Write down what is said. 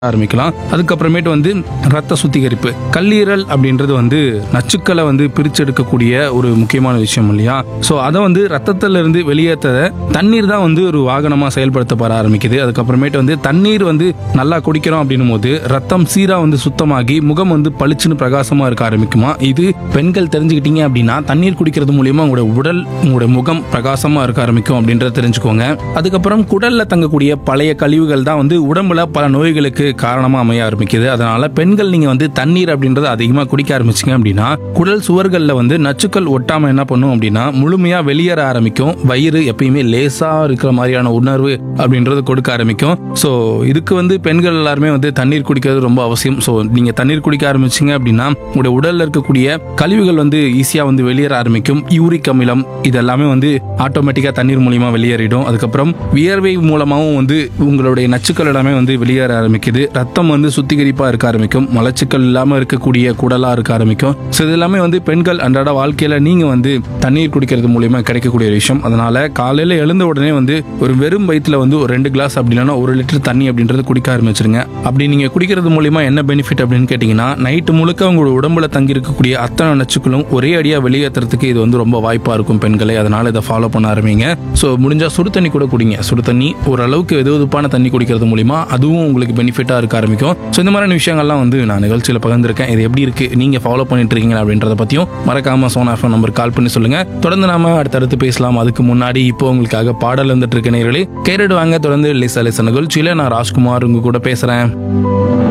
ஆரம்பிக்கலாம் அதுக்கப்புறமேட்டு வந்து ரத்த சுத்திகரிப்பு கல்லீரல் அப்படின்றது வந்து நச்சுக்களை வந்து பிரிச்செடுக்கக்கூடிய ஒரு முக்கியமான விஷயம் இல்லையா ஸோ அதை வந்து ரத்தத்துல இருந்து வெளியேற்ற தண்ணீர் தான் வந்து ஒரு வாகனமா செயல்படுத்தப்பட ஆரம்பிக்குது அதுக்கப்புறமேட்டு வந்து தண்ணீர் வந்து நல்லா குடிக்கிறோம் அப்படின்னும் போது ரத்தம் சீரா வந்து சுத்தமாகி முகம் வந்து பளிச்சுன்னு பிரகாசமா இருக்க ஆரம்பிக்குமா இது பெண்கள் தெரிஞ்சுக்கிட்டீங்க அப்படின்னா தண்ணீர் குடிக்கிறது மூலியமா உங்களோட உடல் உங்களோட முகம் பிரகாசமா இருக்க ஆரம்பிக்கும் அப்படின்றத தெரிஞ்சுக்கோங்க அதுக்கப்புறம் குடல்ல தங்கக்கூடிய பழைய கழிவுகள் தான் வந்து உடம்புல பல நோய்களுக்கு காரணமா அமைய ஆரம்பிக்குது அதனால பெண்கள் நீங்க வந்து தண்ணீர் அப்படின்றத அதிகமா குடிக்க ஆரம்பிச்சீங்க அப்படின்னா குடல் சுவர்கள்ல வந்து நச்சுக்கள் ஒட்டாம என்ன பண்ணும் அப்படின்னா முழுமையா வெளியேற ஆரம்பிக்கும் வயிறு எப்பயுமே லேசா இருக்கிற மாதிரியான உணர்வு அப்படின்றது கொடுக்க ஆரம்பிக்கும் ஸோ இதுக்கு வந்து பெண்கள் எல்லாருமே வந்து தண்ணீர் குடிக்கிறது ரொம்ப அவசியம் ஸோ நீங்க தண்ணீர் குடிக்க ஆரம்பிச்சீங்க அப்படின்னா உங்களுடைய உடல்ல இருக்கக்கூடிய கழிவுகள் வந்து ஈஸியா வந்து வெளியேற ஆரம்பிக்கும் யூரிக் அமிலம் இது எல்லாமே வந்து ஆட்டோமேட்டிக்கா தண்ணீர் மூலியமா வெளியேறிடும் அதுக்கப்புறம் வியர்வை மூலமாகவும் வந்து உங்களுடைய நச்சுக்கள் எல்லாமே வந்து வெளியேற ஆரம்பிக்குது ரத்தம் வந்து சுத்திகரிப்பா இருக்க ஆரம்பிக்கும் மலச்சிக்கல் இல்லாம இருக்கக்கூடிய குடலா இருக்க ஆரம்பிக்கும் ஸோ இது எல்லாமே வந்து பெண்கள் அன்றாட வாழ்க்கையில நீங்க வந்து தண்ணீர் குடிக்கிறது மூலியமா கிடைக்கக்கூடிய ஒரு விஷயம் அதனால காலையில எழுந்த உடனே வந்து ஒரு வெறும் வயிற்றுல வந்து ஒரு ரெண்டு கிளாஸ் அப்படி இல்லைன்னா ஒரு லிட்டர் தண்ணி அப்படின்றது குடிக்க ஆரம்பிச்சிருங்க அப்படி நீங்க குடிக்கிறது மூலியமா என்ன பெனிஃபிட் அப்படின்னு கேட்டீங்கன்னா நைட்டு முழுக்க உங்களோட உடம்புல தங்கி இருக்கக்கூடிய அத்தனை நச்சுக்களும் ஒரே அடியா வெளியேற்றுறதுக்கு இது வந்து ரொம்ப வாய்ப்பா இருக்கும் பெண்களே அதனால இதை ஃபாலோ பண்ண ஆரம்பிங்க ஸோ முடிஞ்சா சுடு தண்ணி கூட குடிங்க சுடு தண்ணி ஓரளவுக்கு வெது வெதுப்பான தண்ணி குடிக்கிறது மூலியமா அதுவும் உங்களுக்கு பெனிஃபிட்டா இருக்க ஆரம்பிக்கும் ஸோ இந்த மாதிரியான விஷயங்கள்லாம் வந்து நான் நிகழ்ச்சியில பகிர்ந்திருக்கேன் இது எப்படி இருக்கு நீங்க ஃபாலோ பண்ணிட்டு இருக்கீங்க அப்படின்றத பத்தியும் மறக்காம சோனா எஃப்எம் நம்பர் கால் பண்ணி சொல்லுங்க தொடர்ந்து நாம அடுத்தடுத்து பேசலாம் அதுக்கு முன்னாடி இப்போ உங்களுக்காக பாடல் வந்துட்டு இருக்க நேர்களே கேரட் வாங்க தொடர்ந்து லிசா லிசா நிகழ்ச்சியில நான் ராஜ்குமார் உங்க கூட பேசுறேன்